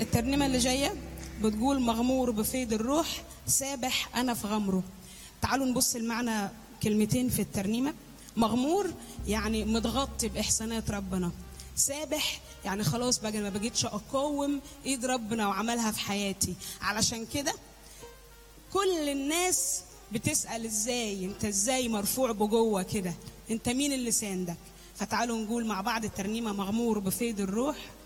الترنيمة اللي جاية بتقول مغمور بفيض الروح سابح أنا في غمره تعالوا نبص المعنى كلمتين في الترنيمة مغمور يعني متغطي بإحسانات ربنا سابح يعني خلاص بقى ما بقيتش أقاوم إيد ربنا وعملها في حياتي علشان كده كل الناس بتسأل ازاي انت ازاي مرفوع بجوه كده انت مين اللي ساندك فتعالوا نقول مع بعض الترنيمة مغمور بفيض الروح